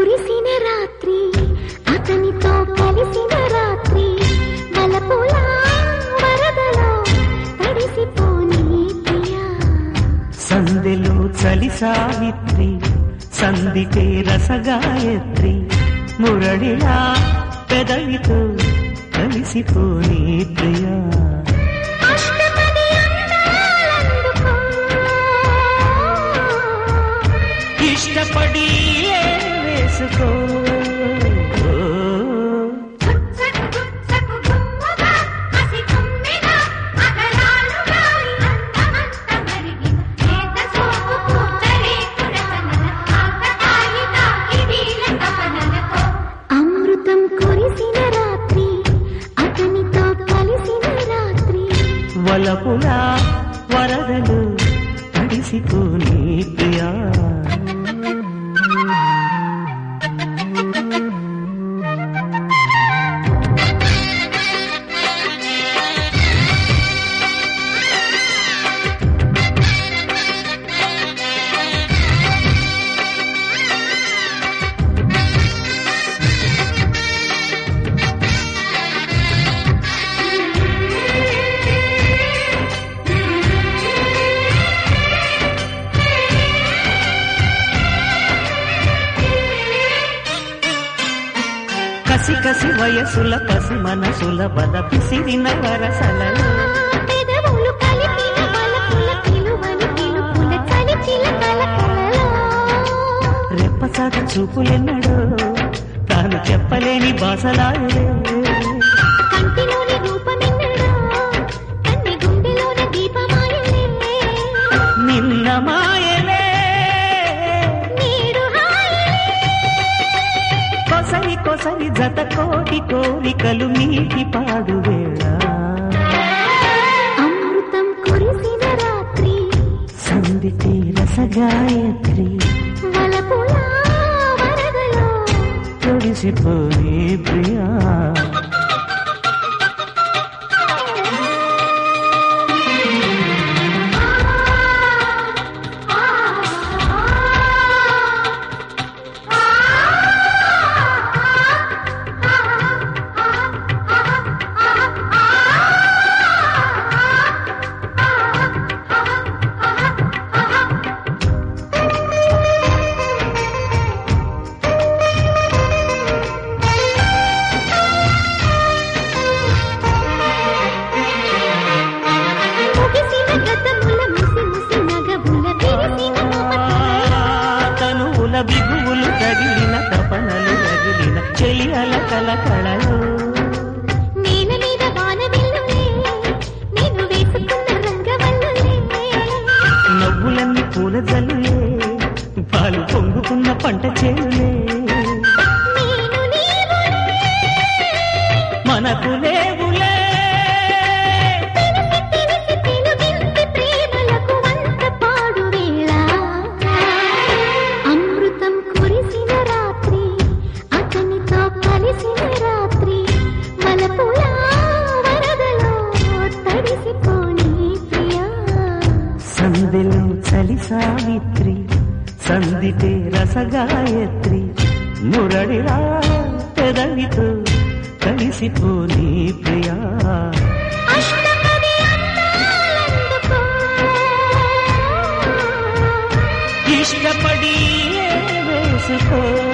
కురిసిన రాత్రి అతనితో కలిసిన రాత్రి మలపుల వరదలో తడిసిపోని ప్రియా సందెలో చలి సావిత్రి సందితే రసగాయత్రి మురళిలా పెదవితో కలిసిపోని ప్రియా అష్టపది అందాలందుకో ఇష్టపడి వేసుకో గుచ్చకు గుచ్చకు గుమ్ముగా హసి కుమ్మిన అగరాలుగా అందమంత మరిగిన చేత సోపు పూతరే కురసనల ఆకతాయి తాకిదీల తపనలతో అమృతం కురిసిన రాత్రి అతనితో కలిసిన రాత్రి వలపులా వరదలు తడిసిపోని ప్రియా కసి కసి వయసుల పసి మనసుల బల పిసిరిన వరసలలో పెదవులు కలిపిన పలకుల పిలువని పిలుపుల చలి చిలకల కలలో రెప్పసాట చూపులెన్నడో తాను చెప్పలేని బాసలాయలే కంటిలోని రూపమెన్నడో కన్నె గుండెలోన దీపమాయలే నిన్న మాయలే నేడు హాయలే కొసరి కొసరి జత కోటి కోరికలు నీటి పాడు వేళ అమృతం కురిసిన రాత్రి సందిటి రసగాయత్రి వలపుల వరదలో తొడిసిపోయి ప్రియా ముగిసిన గతముల ముసి ముసి నగబుల విరిసిన మమతలలో తనువుల బిగువులు తగిలిన తపనలు రగిలిన చెలి అలకల కళలు నేల మీద వాన వెల్లులే నేను వేసుకున్న రంగవల్లులే నవ్వులన్నీ పూల జల్లులే పాలు పొంగుకున్న పంట చేనులే నేను నీవులే మనకు లేవులే తెలిసి తెలుగింటి ప్రేమలకు వంత పాడు వేళ అమృతం కురిసిన రాత్రి అతనితో కలిసిన రాత్రి మలపుల వరదలో తడిసిపోని ప్రియా సందెలో చలి సావిత్రి సందితే రసగాయత్రి మురడిరా పెదవితో కలిసిపోని ప్రియా అష్టపది అందాలందుకో ఇష్టపడి వేసుకో